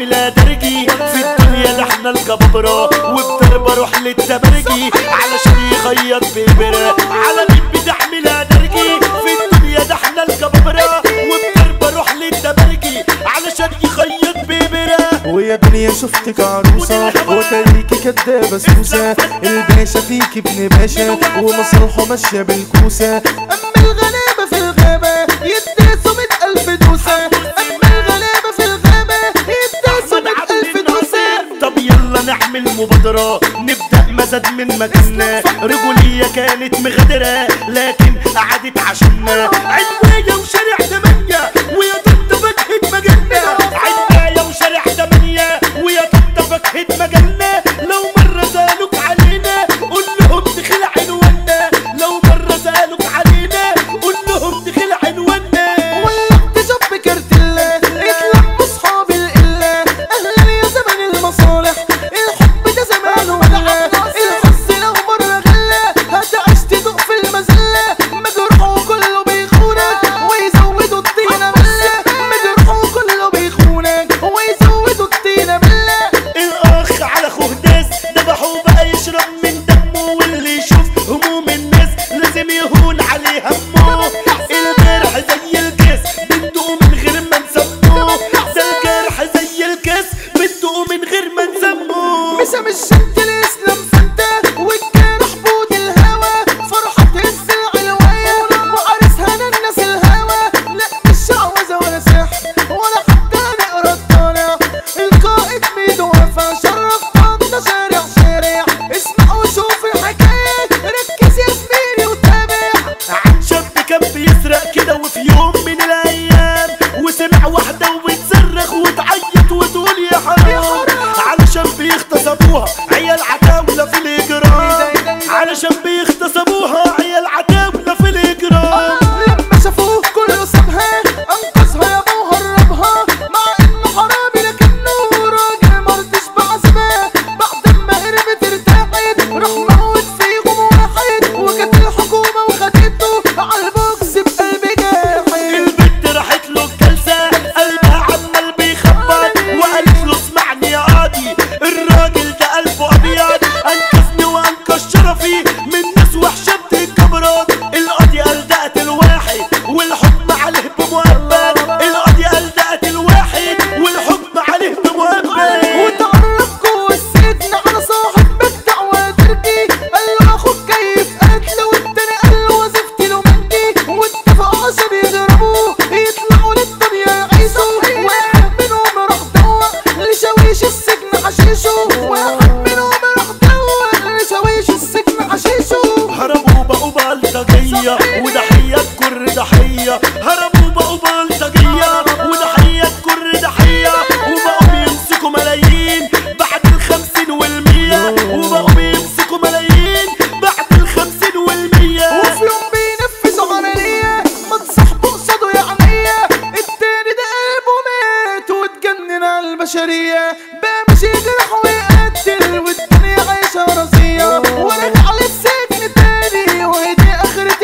بعملها درجي في الدنيا ده احنا الجبابرة وبضربة روح للتبرجي علشان يخيط بإبرة على مين بتعملها درجي في الدنيا ده احنا الجبابرة وبضربة روح للتبرجي علشان يخيط بإبرة ويا دنيا شفتك عروسة وتاريكي كدابة سوسة الباشا فيك ابن باشا ومصالحه ماشية بالكوسة أما الغلابة في الغابة يداسوا مئة ألف دوسة أما الغلابة في الغابة يداسوا مئة ألف دوسة طب يلا نعمل مبادرة نبدأ مزاد من مكاننا رجولية كانت مغادرة لكن قعدت عشاننا عناية وشارع تمانية ويا طنطا فاكهة مجالنا عناية وشارع تمانية ويا طنطا فاكهة مجالنا لو مرة سألوك علينا قول لهم دخل عنوانا لو مرة سألوك علينا قول لهم دخل عنوانا ولعت جنب كارتيلا اتلموا صحاب القلة أهلا يا زمن المصالح الحب ده زمان ولا الحظ لو مرة غلة هتعيش تدوق في المذلة مجروح وكله بيخونك ويزودوا الطينة بلة مجروح وكله بيخونك ويزودوا الطينة بلة الاخ على اخوه داس ذبحوه بقى يشرب من دمه واللي يشوف هموم الناس لازم يهون عليه همه الجرح زي الكاس بندقه من غير ما نسموه ده الجرح زي الكاس بندقه من غير ما نسموه مسا مش شد الاسلام فانت والجرح بود الهوى فرحة تهز العلوية وعرسها الناس الهوى لا مش شعوذة ولا سحر ولا حتى نقرا الطالع القائد ميدو وفا شرف طنطا شارع شارع اسمع وشوف الحكاية ركز يا زميلي وتابع عن شاب كان بيسرق كده وفي يوم من الايام وسمع واحده وبتصرخ وتعيط وتقول يا حرام علشان بيغتصبوها عيال عتاوله في الاجرام علشان بيغتصبوها عيال عتاوله في الاجرام لما شافوه كله سابها انقذها يابا وهربها مع انه حرامي لكنه راجل مرضيش بعذبها بعد ما هربت ارتاحت راح موت فيهم واحد وجت الحكومه وخدته على البوكس بقلب جاحد البنت راحت له الجلسه قلبها عمال بيخبط وقالت له اسمعني يا قاضي الراجل ده قلبه ابيض انقذني وانقذ شرفي من ناس وحشه بتتكبرات القاضي قال ده قتل واحد والحكم عليه بمؤبد القاضي قال ده قتل واحد والحكم عليه بمؤبد وتعرف جوه السجن على صاحب مجدع وتركي قال له اخوك كيف قتل والتاني قال له وظيفتي له مندي واتفقوا عشان يضربوه يطلعوا للدنيا يعيشوا واحد منهم راح دوق لشاويش السجن حشيشه واحد منهم راح دوق لشاويش السجن حشيشه هربوا بقوا بلطجية وضحية كر ضحية هربوا بقوا بلطجية وضحية كر ضحية وبقوا بيمسكوا ملايين بعد الخمسين والمية وبقوا بيمسكوا ملايين بعد الخمسين والمية وفي يوم بينفذوا عملية ما تصاحبوا قصاده يا عمية التاني ده قلبه مات واتجنن على البشرية بقى مش يجرح ويقتل والدنيا عايشة رزية ورجع للسجن تاني وهدي آخرة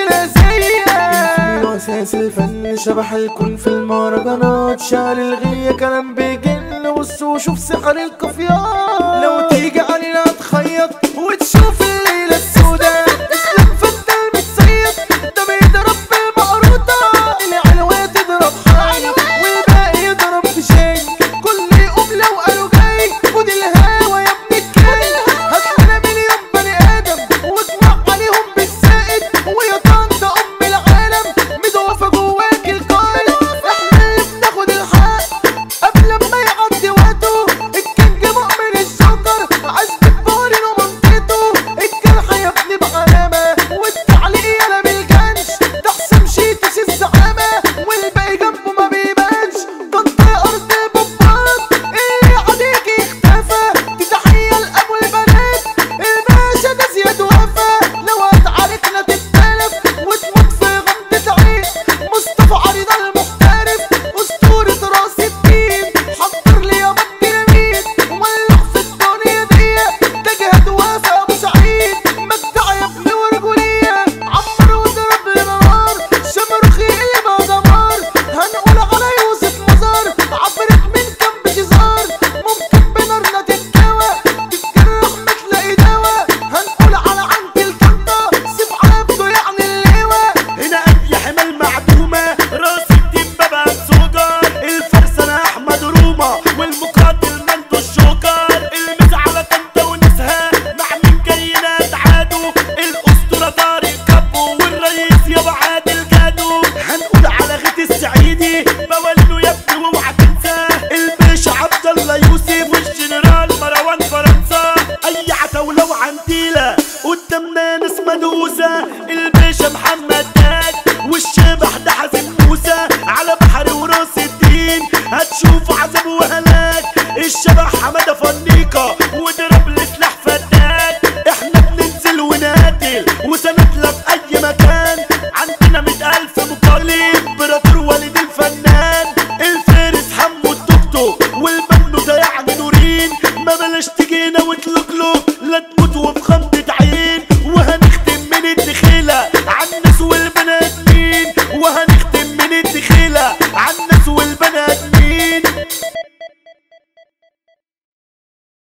الأذية أساس الفن شبح الكون في المهرجانات شعر الغية كلام بيجن بص وشوف سحر القفيات لو تيجي